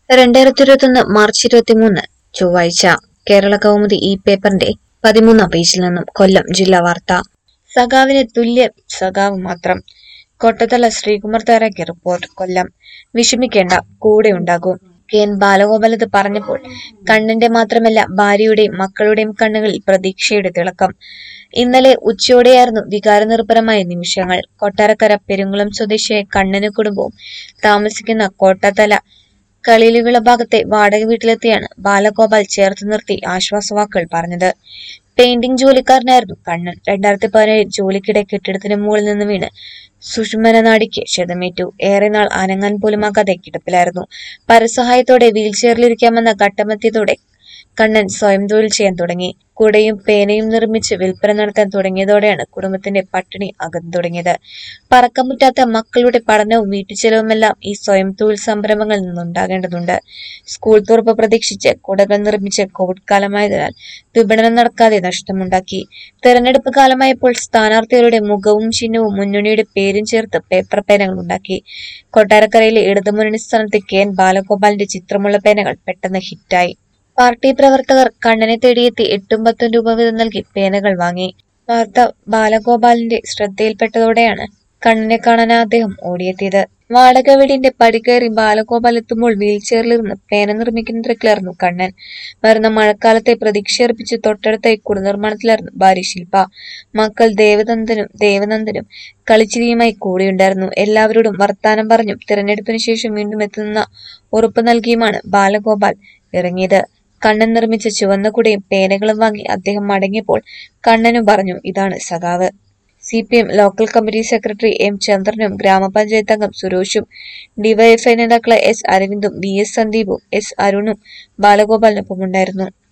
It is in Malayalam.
രണ്ടായിരത്തി ഇരുപത്തൊന്ന് മാർച്ച് ഇരുപത്തിമൂന്ന് ചൊവ്വാഴ്ച കേരള കൗമുദി ഈ പേപ്പറിന്റെ പതിമൂന്നാം പേജിൽ നിന്നും കൊല്ലം ജില്ലാ വാർത്ത സഖാവിന് തുല്യ സഖാവ് മാത്രം കൊട്ടത്തല ശ്രീകുമാർ തയ്യാറാക്കിയ റിപ്പോർട്ട് കൊല്ലം വിഷമിക്കേണ്ട കൂടെ ഉണ്ടാകും കെ എൻ ബാലഗോപാൽ ഇത് പറഞ്ഞപ്പോൾ കണ്ണന്റെ മാത്രമല്ല ഭാര്യയുടെയും മക്കളുടെയും കണ്ണുകളിൽ പ്രതീക്ഷയുടെ തിളക്കം ഇന്നലെ ഉച്ചയോടെയായിരുന്നു വികാരനിർഭരമായ നിമിഷങ്ങൾ കൊട്ടാരക്കര പെരുங்குളം സ്വദേശിയായ കണ്ണന് കുടുംബവും താമസിക്കുന്ന കോട്ടത്തല കളിലുവിള ഭാഗത്തെ വാടക വീട്ടിലെത്തിയാണ് ബാലഗോപാൽ ചേർത്ത് നിർത്തി ആശ്വാസവാക്കുകൾ പറഞ്ഞത് പെയിന്റിംഗ് ജോലിക്കാരനായിരുന്നു കണ്ണൻ രണ്ടായിരത്തി പതിനേഴിൽ ജോലിക്കിടെ കെട്ടിടത്തിന് മുകളിൽ നിന്ന് വീണ് സുഷുമന നാടിക്ക് ക്ഷതമേറ്റു ഏറെ നാൾ അനങ്ങാൻ പോലുമാകാതെ കിടപ്പിലായിരുന്നു പരസഹായത്തോടെ വീൽചെയറിലിരിക്കാമെന്ന ഘട്ടമെത്തിയതോടെ കണ്ണൻ സ്വയം തൊഴിൽ ചെയ്യാൻ തുടങ്ങി കുടയും പേനയും നിർമ്മിച്ച് വിൽപ്പന നടത്താൻ തുടങ്ങിയതോടെയാണ് കുടുംബത്തിന്റെ പട്ടിണി അകന്നു തുടങ്ങിയത് പറക്കമുറ്റാത്ത മക്കളുടെ പഠനവും വീട്ടുചെലവുമെല്ലാം ഈ സ്വയം തൊഴിൽ സംരംഭങ്ങളിൽ നിന്നുണ്ടാകേണ്ടതുണ്ട് സ്കൂൾ തുറപ്പ് പ്രതീക്ഷിച്ച് കുടകൾ നിർമ്മിച്ച് കോവിഡ് കാലമായതിനാൽ വിപണനം നടക്കാതെ നഷ്ടമുണ്ടാക്കി തെരഞ്ഞെടുപ്പ് കാലമായപ്പോൾ സ്ഥാനാർത്ഥികളുടെ മുഖവും ചിഹ്നവും മുന്നണിയുടെ പേരും ചേർത്ത് പേപ്പർ പേനകൾ ഉണ്ടാക്കി കൊട്ടാരക്കരയിലെ ഇടതുമുന്നണി സ്ഥാനത്ത് കെ എൻ ബാലഗോപാലിന്റെ ചിത്രമുള്ള പേനകൾ പെട്ടെന്ന് ഹിറ്റായി പാർട്ടി പ്രവർത്തകർ കണ്ണനെ തേടിയെത്തി എട്ടും പത്തും രൂപ വീതം നൽകി പേനകൾ വാങ്ങി വാർത്ത ബാലഗോപാലിന്റെ ശ്രദ്ധയിൽപ്പെട്ടതോടെയാണ് കണ്ണനെ കാണാൻ അദ്ദേഹം ഓടിയെത്തിയത് വാടക വീടിന്റെ പടികയറി ബാലഗോപാൽ എത്തുമ്പോൾ വീൽചെയറിലിരുന്ന് പേന നിർമ്മിക്കുന്ന തിരക്കിലായിരുന്നു കണ്ണൻ വരുന്ന മഴക്കാലത്തെ പ്രതീക്ഷയർപ്പിച്ച് തൊട്ടടുത്ത കുട നിർമ്മാണത്തിലായിരുന്നു ഭാര്യ ശില്പ മക്കൾ ദേവനന്ദനും ദേവനന്ദനും കളിച്ചിരിയുമായി കൂടെയുണ്ടായിരുന്നു എല്ലാവരോടും വർത്താനം പറഞ്ഞും തിരഞ്ഞെടുപ്പിന് ശേഷം വീണ്ടും എത്തുന്ന ഉറപ്പ് നൽകിയുമാണ് ബാലഗോപാൽ ഇറങ്ങിയത് കണ്ണൻ നിർമ്മിച്ച ചുവന്ന കുടയും പേനകളും വാങ്ങി അദ്ദേഹം മടങ്ങിയപ്പോൾ കണ്ണനും പറഞ്ഞു ഇതാണ് സഖാവ് C P M local committee secretary M ചന്ദ്രനും ഗ്രാമപഞ്ചായത്ത് അംഗം സുരോഷും ഡിവൈഎഫ്ഐ നേതാക്കളെ എസ് അരവിന്ദും വി എസ് സന്ദീപും എസ് അരുണും ബാലഗോപാലിനൊപ്പമുണ്ടായിരുന്നു